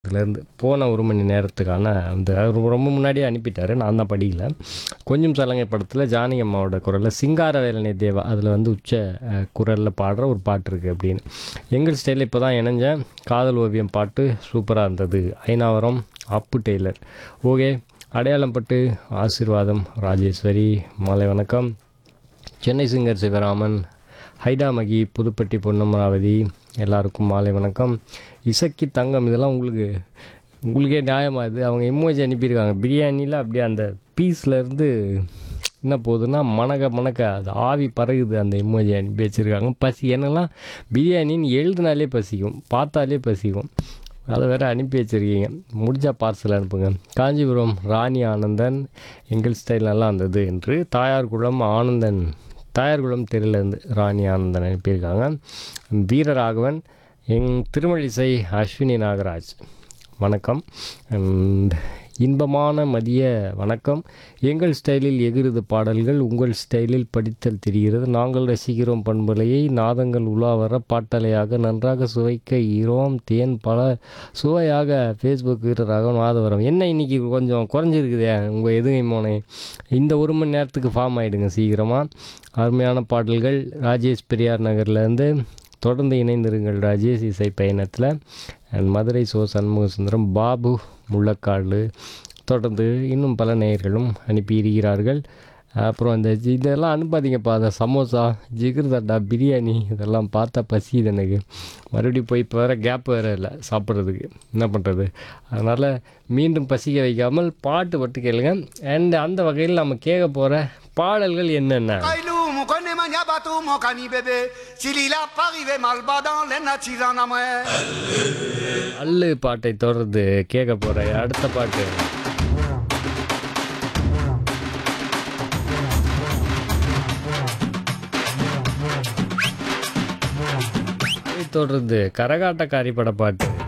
இதுலேருந்து போன ஒரு மணி நேரத்துக்கான அந்த அவர் ரொம்ப முன்னாடியே அனுப்பிட்டாரு நான் தான் படிக்கல கொஞ்சம் சலங்கை படத்தில் ஜானகி அம்மாவோட குரலில் சிங்கார வேலனை தேவா அதில் வந்து உச்ச குரலில் பாடுற ஒரு பாட்டு இருக்குது அப்படின்னு எங்கள் ஸ்டைலில் இப்போ தான் இணைஞ்சேன் காதல் ஓவியம் பாட்டு சூப்பராக இருந்தது ஐநாவரம் அப்பு டெய்லர் ஓகே அடையாளம் பட்டு ஆசீர்வாதம் ராஜேஸ்வரி மாலை வணக்கம் சென்னை சிங்கர் சிவராமன் ஹைடா மகி புதுப்பட்டி பொன்னமராவதி எல்லாருக்கும் மாலை வணக்கம் இசக்கி தங்கம் இதெல்லாம் உங்களுக்கு உங்களுக்கே நியாயமாக இது அவங்க எமோஜி அனுப்பியிருக்காங்க பிரியாணியில் அப்படியே அந்த பீஸில் இருந்து என்ன போகுதுன்னா மணக்க மணக்க அது ஆவி பறகுது அந்த எமோஜி அனுப்பி வச்சுருக்காங்க பசி என்னெல்லாம் பிரியாணின்னு எழுதுனாலே பசிக்கும் பார்த்தாலே பசிக்கும் அதை வேறு அனுப்பி வச்சுருக்கீங்க முடிஞ்சா பார்சல் அனுப்புங்க காஞ்சிபுரம் ராணி ஆனந்தன் எங்கள் ஸ்டைல் நல்லா இருந்தது என்று தாயார்குளம் ஆனந்தன் தாயார்குளம் தெருலேருந்து ராணி ஆனந்தன் அனுப்பியிருக்காங்க வீரராகவன் எங் திருமழிசை அஸ்வினி நாகராஜ் வணக்கம் And இன்பமான மதிய வணக்கம் எங்கள் ஸ்டைலில் எகிருது பாடல்கள் உங்கள் ஸ்டைலில் படித்தல் தெரிகிறது நாங்கள் ரசிக்கிறோம் பண்பலையை நாதங்கள் உலா வர பாட்டலையாக நன்றாக சுவைக்க ஈரோம் தேன் பல சுவையாக ஃபேஸ்புக் வீரராக மாதவரம் என்ன இன்னைக்கு கொஞ்சம் குறைஞ்சிருக்குதே உங்கள் எதுகை மோனை இந்த ஒரு மணி நேரத்துக்கு ஃபார்ம் ஆகிடுங்க சீக்கிரமாக அருமையான பாடல்கள் ராஜேஷ் பெரியார் நகர்லேருந்து தொடர்ந்து இணைந்திருங்கள் ராஜேஷ் இசை பயணத்தில் அண்ட் மதுரை சோ சண்முக சுந்தரம் பாபு முள்ளக்காடு தொடர்ந்து இன்னும் பல நேயர்களும் அனுப்பியிருக்கிறார்கள் அப்புறம் இந்த ஜி- இதெல்லாம் அனுப்பாதீங்கப்பா அந்த சமோசா ஜிகிர்தண்டா பிரியாணி இதெல்லாம் பார்த்தா பசியுது எனக்கு மறுபடியும் போய் இப்போ வேறு கேப் வேறு இல்லை சாப்பிட்றதுக்கு என்ன பண்ணுறது அதனால் மீண்டும் பசிக்க வைக்காமல் பாட்டு மட்டும் கேளுங்க அண்ட் அந்த வகையில் நம்ம கேட்க போகிற பாடல்கள் என்னென்ன Ay, nous, mon connaît mania bateau, mon cani bébé. S'il il a pas arrivé mal bas dans les natis en amoué. அல்லு பாட்டை தொடர்ந்து கேட்க போகிற அடுத்த பாட்டு அதை தொடர்ந்து கரகாட்டக்காரி பட பாட்டு